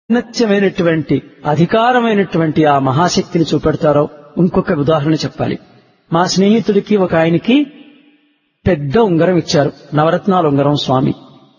ఔన్నత్యమైనటువంటి అధికారమైనటువంటి ఆ మహాశక్తిని చూపెడతారో ఇంకొక ఉదాహరణ చెప్పాలి మా స్నేహితుడికి ఒక ఆయనకి పెద్ద ఉంగరం ఇచ్చారు నవరత్నాల ఉంగరం స్వామి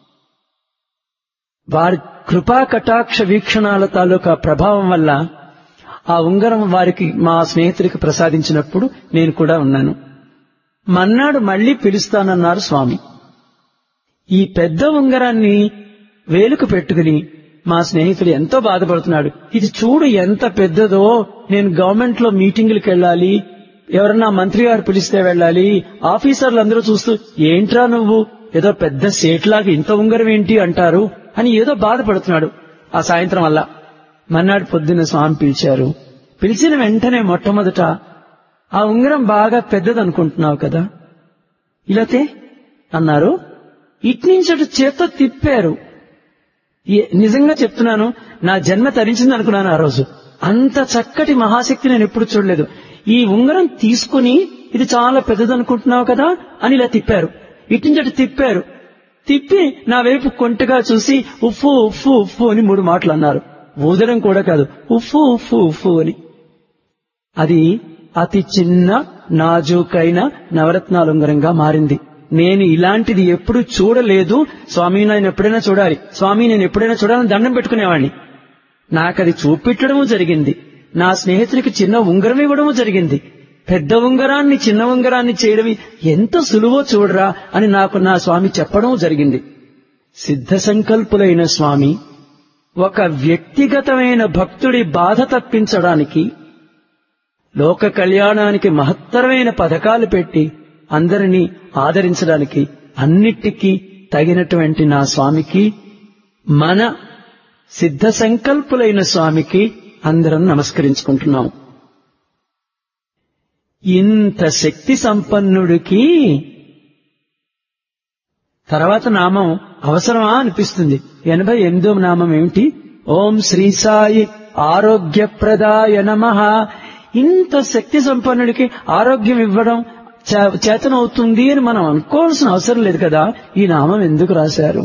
వారి కృపా కటాక్ష వీక్షణాల తాలూకా ప్రభావం వల్ల ఆ ఉంగరం వారికి మా స్నేహితుడికి ప్రసాదించినప్పుడు నేను కూడా ఉన్నాను మన్నాడు మళ్లీ పిలుస్తానన్నారు స్వామి ఈ పెద్ద ఉంగరాన్ని వేలుకు పెట్టుకుని మా స్నేహితుడు ఎంతో బాధపడుతున్నాడు ఇది చూడు ఎంత పెద్దదో నేను గవర్నమెంట్ లో మీటింగులకు వెళ్ళాలి ఎవరన్నా మంత్రి గారు పిలిస్తే వెళ్ళాలి ఆఫీసర్లు అందరూ చూస్తూ ఏంట్రా నువ్వు ఏదో పెద్ద సేట్లాగా ఇంత ఉంగరం ఏంటి అంటారు అని ఏదో బాధపడుతున్నాడు ఆ సాయంత్రం వల్ల మన్నాడు పొద్దున్న స్వామి పిలిచారు పిలిచిన వెంటనే మొట్టమొదట ఆ ఉంగరం బాగా పెద్దదనుకుంటున్నావు కదా ఇలాతే అన్నారు ఇట్నుంచటు చేత్తో తిప్పారు నిజంగా చెప్తున్నాను నా జన్మ తరించింది అనుకున్నాను ఆ రోజు అంత చక్కటి మహాశక్తి నేను ఎప్పుడు చూడలేదు ఈ ఉంగరం తీసుకుని ఇది చాలా పెద్దదనుకుంటున్నావు కదా అని ఇలా తిప్పారు ఇట్నుంచటు తిప్పారు తిప్పి నా వైపు కొంటగా చూసి ఉఫ్ఫు ఉఫ్ఫు ఉఫ్ఫు అని మూడు మాటలు అన్నారు ఊదడం కూడా కాదు ఉఫ్ఫు ఉఫ్ఫు ఉఫ్ఫు అని అది అతి చిన్న నాజూకైన నవరత్నాల ఉంగరంగా మారింది నేను ఇలాంటిది ఎప్పుడు చూడలేదు స్వామి నేను ఎప్పుడైనా చూడాలి స్వామి నేను ఎప్పుడైనా చూడాలని దండం పెట్టుకునేవాడిని నాకది చూపెట్టడము జరిగింది నా స్నేహితుడికి చిన్న ఉంగరం ఇవ్వడము జరిగింది పెద్ద ఉంగరాన్ని చిన్న ఉంగరాన్ని చేయడం ఎంత సులువో చూడరా అని నాకు నా స్వామి చెప్పడం జరిగింది సిద్ధ సంకల్పులైన స్వామి ఒక వ్యక్తిగతమైన భక్తుడి బాధ తప్పించడానికి లోక కళ్యాణానికి మహత్తరమైన పథకాలు పెట్టి అందరినీ ఆదరించడానికి అన్నిటికీ తగినటువంటి నా స్వామికి మన సిద్ధ సంకల్పులైన స్వామికి అందరం నమస్కరించుకుంటున్నాం ఇంత శక్తి సంపన్నుడికి తర్వాత నామం అవసరమా అనిపిస్తుంది ఎనభై ఎనిమిదో నామం ఏమిటి ఓం శ్రీ సాయి ఆరోగ్యప్రదాయ నమ ఇంత శక్తి సంపన్నుడికి ఆరోగ్యం ఇవ్వడం చేతనవుతుంది అని మనం అనుకోవాల్సిన అవసరం లేదు కదా ఈ నామం ఎందుకు రాశారు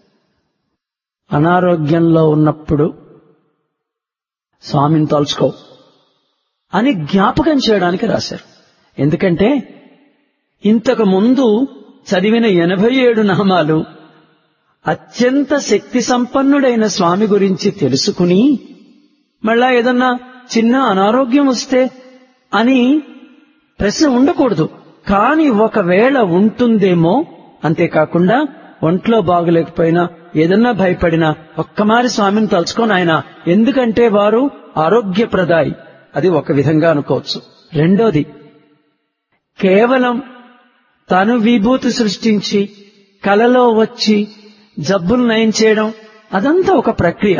అనారోగ్యంలో ఉన్నప్పుడు స్వామిని తలుచుకో అని జ్ఞాపకం చేయడానికి రాశారు ఎందుకంటే ఇంతకు ముందు చదివిన ఎనభై ఏడు నామాలు అత్యంత శక్తి సంపన్నుడైన స్వామి గురించి తెలుసుకుని మళ్ళా ఏదన్నా చిన్న అనారోగ్యం వస్తే అని ప్రశ్న ఉండకూడదు కాని ఒకవేళ ఉంటుందేమో అంతేకాకుండా ఒంట్లో బాగలేకపోయినా ఏదన్నా భయపడినా ఒక్కమారి స్వామిని తలుచుకొని ఆయన ఎందుకంటే వారు ఆరోగ్యప్రదాయి అది ఒక విధంగా అనుకోవచ్చు రెండోది కేవలం తను విభూతి సృష్టించి కలలో వచ్చి జబ్బులు నయం చేయడం అదంతా ఒక ప్రక్రియ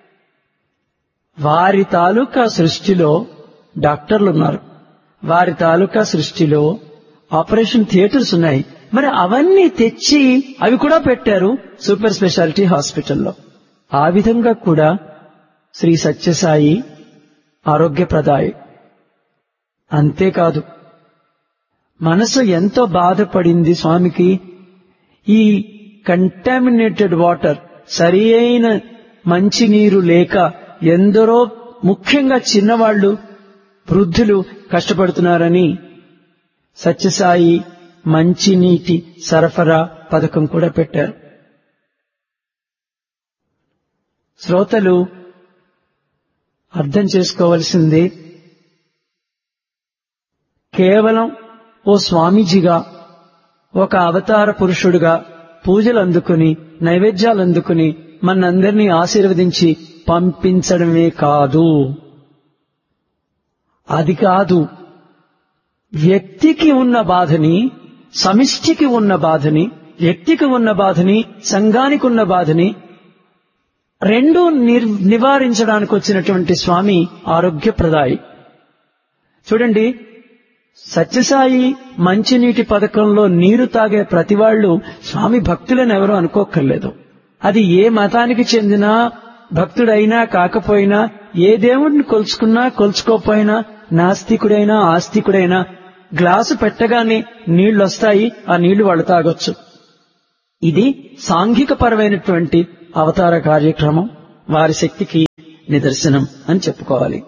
వారి తాలూకా సృష్టిలో డాక్టర్లు ఉన్నారు వారి తాలూకా సృష్టిలో ఆపరేషన్ థియేటర్స్ ఉన్నాయి మరి అవన్నీ తెచ్చి అవి కూడా పెట్టారు సూపర్ స్పెషాలిటీ హాస్పిటల్లో ఆ విధంగా కూడా శ్రీ సత్యసాయి ఆరోగ్యప్రదాయి అంతేకాదు మనసు ఎంతో బాధపడింది స్వామికి ఈ కంటామినేటెడ్ వాటర్ సరి అయిన మంచినీరు లేక ఎందరో ముఖ్యంగా చిన్నవాళ్లు వృద్ధులు కష్టపడుతున్నారని సత్యసాయి మంచినీటి సరఫరా పథకం కూడా పెట్టారు శ్రోతలు అర్థం చేసుకోవలసింది కేవలం ఓ స్వామీజీగా ఒక అవతార పురుషుడుగా పూజలు అందుకుని నైవేద్యాలు అందుకుని మనందరినీ ఆశీర్వదించి పంపించడమే కాదు అది కాదు వ్యక్తికి ఉన్న బాధని సమిష్టికి ఉన్న బాధని వ్యక్తికి ఉన్న బాధని సంఘానికి ఉన్న బాధని రెండు నివారించడానికి వచ్చినటువంటి స్వామి ఆరోగ్యప్రదాయి చూడండి సత్యసాయి మంచినీటి పథకంలో నీరు తాగే ప్రతి వాళ్ళు స్వామి భక్తులని ఎవరో అనుకోక్కర్లేదు అది ఏ మతానికి చెందిన భక్తుడైనా కాకపోయినా ఏ దేవుడిని కొలుచుకున్నా కొలుచుకోపోయినా నాస్తికుడైనా ఆస్తికుడైనా గ్లాసు పెట్టగానే నీళ్లొస్తాయి ఆ నీళ్లు వాళ్ళు తాగొచ్చు ఇది సాంఘిక పరమైనటువంటి అవతార కార్యక్రమం వారి శక్తికి నిదర్శనం అని చెప్పుకోవాలి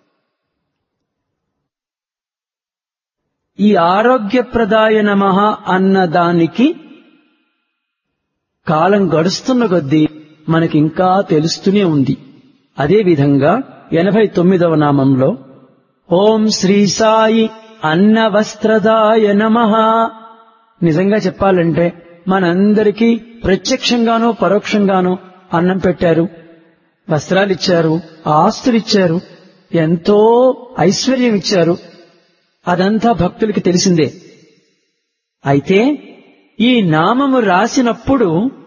ఈ ఆరోగ్యప్రదాయ నమ అన్న దానికి కాలం గడుస్తున్న కొద్దీ మనకి ఇంకా తెలుస్తూనే ఉంది అదేవిధంగా ఎనభై తొమ్మిదవ నామంలో ఓం శ్రీ సాయి అన్న వస్త్రదాయ నమ నిజంగా చెప్పాలంటే మనందరికీ ప్రత్యక్షంగానో పరోక్షంగానో అన్నం పెట్టారు వస్త్రాలు ఇచ్చారు ఆస్తులు ఇచ్చారు ఎంతో ఐశ్వర్యం ఇచ్చారు అదంతా భక్తులకి తెలిసిందే అయితే ఈ నామము రాసినప్పుడు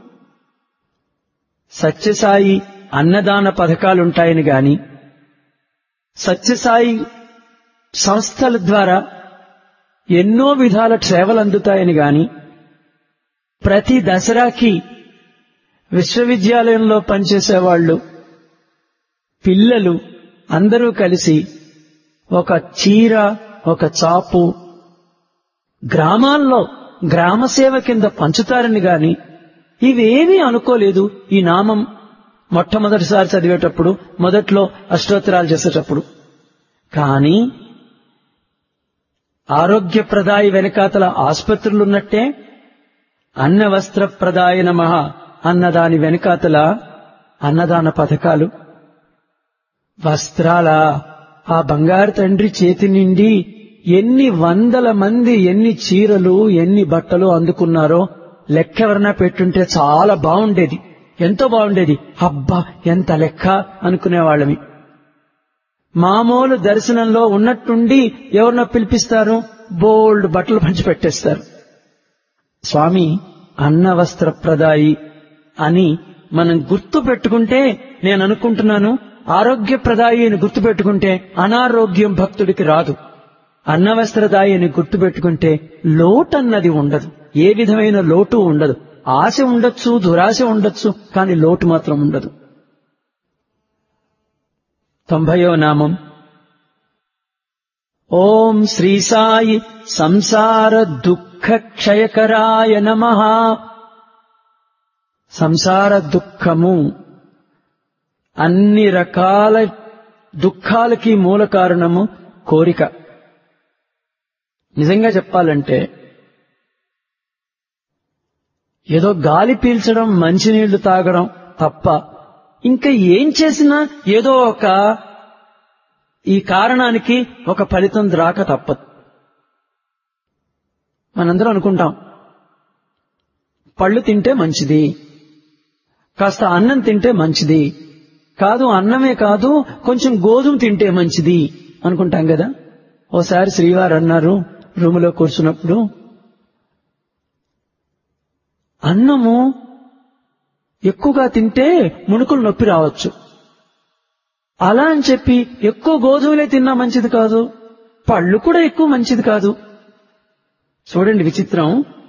సత్యసాయి అన్నదాన పథకాలుంటాయని గాని సత్యసాయి సంస్థల ద్వారా ఎన్నో విధాల సేవలు అందుతాయని గాని ప్రతి దసరాకి విశ్వవిద్యాలయంలో పనిచేసేవాళ్లు పిల్లలు అందరూ కలిసి ఒక చీర ఒక చాపు గ్రామాల్లో గ్రామసేవ కింద పంచుతారని గాని ఇవేమీ అనుకోలేదు ఈ నామం మొట్టమొదటిసారి చదివేటప్పుడు మొదట్లో అష్టోత్తరాలు చేసేటప్పుడు కానీ ఆరోగ్యప్రదాయ వెనకాతల ఆసుపత్రులున్నట్టే అన్న వస్త్ర ప్రదాయ నమ అన్నదాని వెనకాతల అన్నదాన పథకాలు వస్త్రాల ఆ బంగారు తండ్రి చేతి నిండి ఎన్ని వందల మంది ఎన్ని చీరలు ఎన్ని బట్టలు అందుకున్నారో లెక్కెవరన్నా పెట్టుంటే చాలా బాగుండేది ఎంతో బాగుండేది అబ్బా ఎంత లెక్క అనుకునేవాళ్ళమి మామూలు దర్శనంలో ఉన్నట్టుండి ఎవరినో పిలిపిస్తారు బోల్డ్ బట్టలు పంచిపెట్టేస్తారు స్వామి అన్న వస్త్ర ప్రదాయి అని మనం గుర్తు పెట్టుకుంటే నేను అనుకుంటున్నాను ఆరోగ్యప్రదాయి అని గుర్తు పెట్టుకుంటే అనారోగ్యం భక్తుడికి రాదు అన్నవస్త్రదాయి అని గుర్తు పెట్టుకుంటే లోటన్నది ఉండదు ఏ విధమైన లోటు ఉండదు ఆశ ఉండొచ్చు దురాశ ఉండొచ్చు కానీ లోటు మాత్రం ఉండదు తొంభయో నామం ఓం శ్రీ సాయి సంసార దుఃఖ క్షయకరాయ నమ సంసార దుఃఖము అన్ని రకాల దుఃఖాలకి మూల కారణము కోరిక నిజంగా చెప్పాలంటే ఏదో గాలి పీల్చడం మంచినీళ్లు తాగడం తప్ప ఇంకా ఏం చేసినా ఏదో ఒక ఈ కారణానికి ఒక ఫలితం రాక తప్పదు మనందరం అనుకుంటాం పళ్ళు తింటే మంచిది కాస్త అన్నం తింటే మంచిది కాదు అన్నమే కాదు కొంచెం గోధుమ తింటే మంచిది అనుకుంటాం కదా ఓసారి శ్రీవారు అన్నారు రూములో కూర్చున్నప్పుడు అన్నము ఎక్కువగా తింటే ముణుకులు నొప్పి రావచ్చు అలా అని చెప్పి ఎక్కువ గోధుమలే తిన్నా మంచిది కాదు పళ్ళు కూడా ఎక్కువ మంచిది కాదు చూడండి విచిత్రం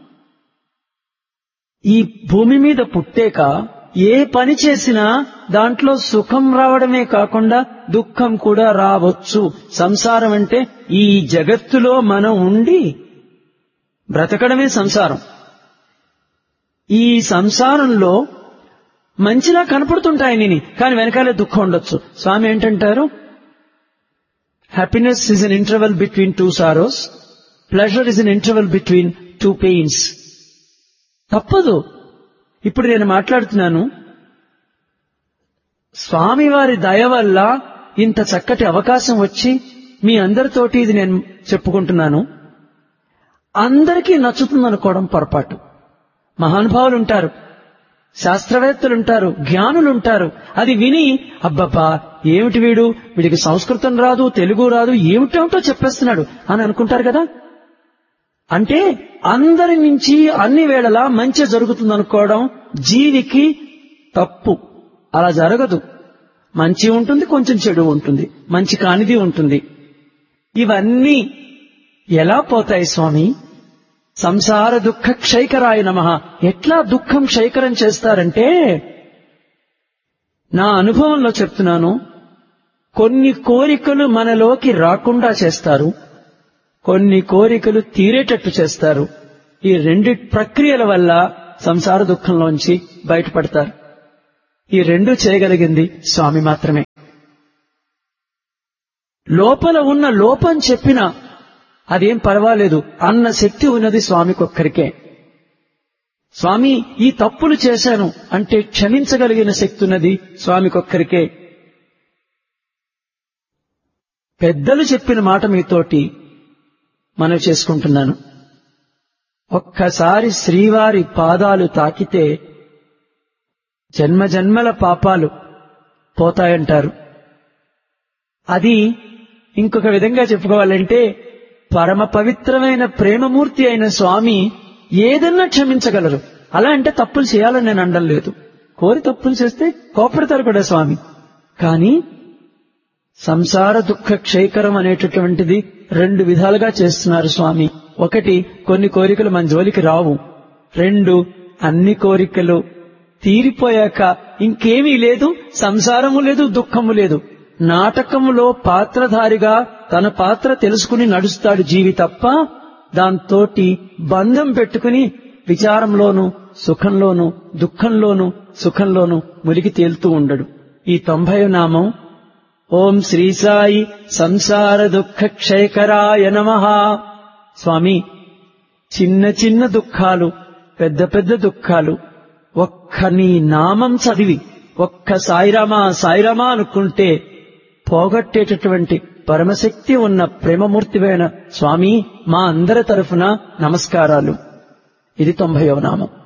ఈ భూమి మీద పుట్టాక ఏ పని చేసినా దాంట్లో సుఖం రావడమే కాకుండా దుఃఖం కూడా రావచ్చు సంసారం అంటే ఈ జగత్తులో మనం ఉండి బ్రతకడమే సంసారం ఈ సంసారంలో మంచిలా కనపడుతుంటాయి నేను కానీ వెనకాలే దుఃఖం ఉండొచ్చు స్వామి ఏంటంటారు happiness is an interval between two sorrows pleasure is an interval between two pains తప్పదు ఇప్పుడు నేను మాట్లాడుతున్నాను స్వామివారి దయ వల్ల ఇంత చక్కటి అవకాశం వచ్చి మీ అందరితోటి ఇది నేను చెప్పుకుంటున్నాను అందరికీ నచ్చుతుంది అనుకోవడం పొరపాటు మహానుభావులు ఉంటారు శాస్త్రవేత్తలుంటారు జ్ఞానులుంటారు అది విని అబ్బబ్బా ఏమిటి వీడు వీడికి సంస్కృతం రాదు తెలుగు రాదు ఏమిటేమిటో చెప్పేస్తున్నాడు అని అనుకుంటారు కదా అంటే అందరి నుంచి అన్ని వేళలా మంచి జరుగుతుందనుకోవడం జీవికి తప్పు అలా జరగదు మంచి ఉంటుంది కొంచెం చెడు ఉంటుంది మంచి కానిది ఉంటుంది ఇవన్నీ ఎలా పోతాయి స్వామి సంసార దుఃఖ క్షైకరాయ నమ ఎట్లా దుఃఖం క్షైకరం చేస్తారంటే నా అనుభవంలో చెప్తున్నాను కొన్ని కోరికలు మనలోకి రాకుండా చేస్తారు కొన్ని కోరికలు తీరేటట్టు చేస్తారు ఈ రెండు ప్రక్రియల వల్ల సంసార దుఃఖంలోంచి బయటపడతారు ఈ రెండు చేయగలిగింది స్వామి మాత్రమే లోపల ఉన్న లోపం చెప్పినా అదేం పర్వాలేదు అన్న శక్తి ఉన్నది స్వామికొక్కరికే స్వామి ఈ తప్పులు చేశాను అంటే క్షమించగలిగిన శక్తి ఉన్నది స్వామికొక్కరికే పెద్దలు చెప్పిన మాట మీతోటి మనవి చేసుకుంటున్నాను ఒక్కసారి శ్రీవారి పాదాలు తాకితే జన్మ జన్మల పాపాలు పోతాయంటారు అది ఇంకొక విధంగా చెప్పుకోవాలంటే పరమ పవిత్రమైన ప్రేమమూర్తి అయిన స్వామి ఏదన్నా క్షమించగలరు అలా అంటే తప్పులు చేయాలని నేను అనడం లేదు కోరి తప్పులు చేస్తే కోపడతారు కూడా స్వామి కానీ సంసార దుఃఖ క్షయకరం అనేటటువంటిది రెండు విధాలుగా చేస్తున్నారు స్వామి ఒకటి కొన్ని కోరికలు మన జోలికి రావు రెండు అన్ని కోరికలు తీరిపోయాక ఇంకేమీ లేదు సంసారము లేదు దుఃఖము లేదు నాటకములో పాత్రధారిగా తన పాత్ర తెలుసుకుని నడుస్తాడు జీవి తప్ప దాంతోటి బంధం పెట్టుకుని విచారంలోను సుఖంలోను దుఃఖంలోను సుఖంలోను ములిగి తేలుతూ ఉండడు ఈ తొంభై నామం ఓం శ్రీ సాయి సంసార దుఃఖ క్షయకరాయ నమ స్వామి చిన్న చిన్న దుఃఖాలు పెద్ద పెద్ద దుఃఖాలు ఒక్క నీ నామం చదివి ఒక్క సాయిరామా సాయిరామా అనుకుంటే పోగొట్టేటటువంటి పరమశక్తి ఉన్న ప్రేమమూర్తివైన స్వామి మా అందరి తరఫున నమస్కారాలు ఇది తొంభైవ నామం